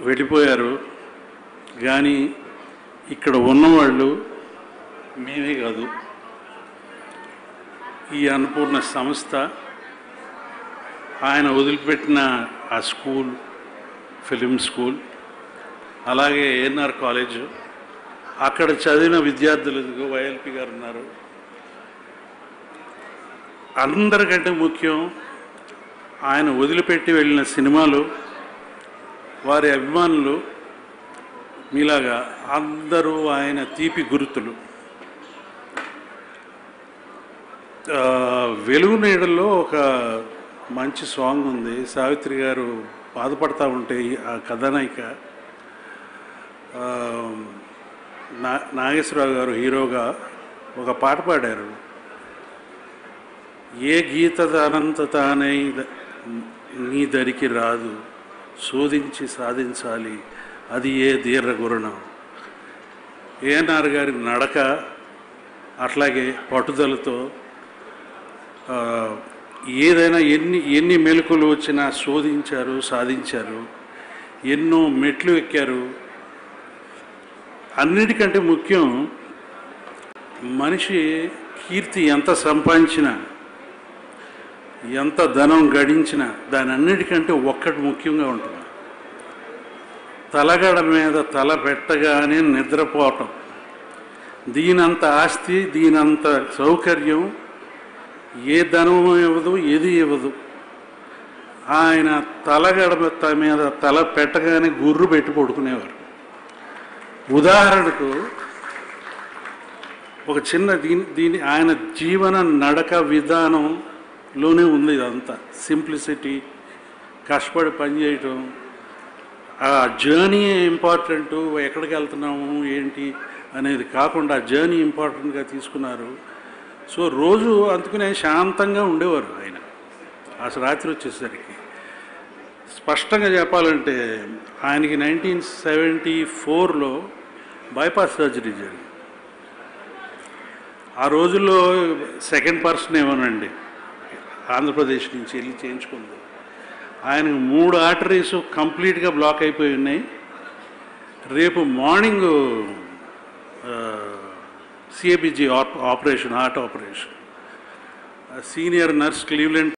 వెళ్ళిపోయారు కానీ ఇక్కడ ఉన్నవాళ్ళు మేమే కాదు ఈ అన్నపూర్ణ సంస్థ ఆయన వదిలిపెట్టిన ఆ స్కూల్ ఫిలిం స్కూల్ అలాగే ఏఎన్ఆర్ కాలేజ్ అక్కడ చదివిన విద్యార్థులు ఇదిగో వైఎల్పి గారు ఉన్నారు అందరికంటే ముఖ్యం ఆయన వదిలిపెట్టి వెళ్ళిన సినిమాలు వారి అభిమానులు మీలాగా అందరూ ఆయన తీపి గుర్తులు ఆ, వెలుగు నీడలో ఒక మంచి సాంగ్ ఉంది సావిత్రి గారు బాధపడతా ఉంటే ఈ- ఆ కథానాయిక ఆ, నా నాగేశ్వరరావు గారు హీరోగా ఒక పాట పాడారు ఏ గీత అనంత తానై ద- నీ దరికి రాదు శోధించి సాధించాలి అది ఏ దీర్ఘ గురణం ఏఎన్ఆర్ గారి నడక అట్లాగే పట్టుదలతో ఆ, ఏదైనా ఎన్ని ఎన్ని మెలకులు వచ్చినా శోధించారు సాధించారు ఎన్నో మెట్లు ఎక్కారు అన్నిటికంటే ముఖ్యం మనిషి కీర్తి ఎంత సంపాదించినా ఎంత ధనం గడించినా దాని అన్నిటికంటే ఒక్కటి ముఖ్యంగా ఉంటుంది తలగడ మీద తల పెట్టగానే నిద్రపోవటం దీనంత ఆస్తి దీనంత సౌకర్యం ఏ ధనం ఇవ్వదు ఏది ఇవ్వదు ఆయన తలగడ త- మీద తల పెట్టగానే గుర్రు పెట్టి పడుకునేవారు ఉదాహరణకు ఒక చిన్న దీని దీని ఆయన జీవన నడక విధానంలోనే ఉంది ఇదంతా సింప్లిసిటీ కష్టపడి పనిచేయటం ఆ జర్నీ ఇంపార్టెంట్ ఎక్కడికి వెళ్తున్నాము ఏంటి అనేది కాకుండా ఆ జర్నీ ఇంపార్టెంట్గా తీసుకున్నారు సో రోజు అందుకునే శాంతంగా ఉండేవారు ఆయన అసలు రాత్రి వచ్చేసరికి స్పష్టంగా చెప్పాలంటే ఆయనకి నైన్టీన్ సెవెంటీ ఫోర్లో బైపాస్ సర్జరీ జరిగింది ఆ రోజుల్లో సెకండ్ పర్సన్ ఏమోనండి ఆంధ్రప్రదేశ్ నుంచి వెళ్ళి చేయించుకుంది ఆయనకు మూడు ఆర్టరీస్ కంప్లీట్గా బ్లాక్ అయిపోయి ఉన్నాయి రేపు morning CABG operation heart operation senior nurse Cleveland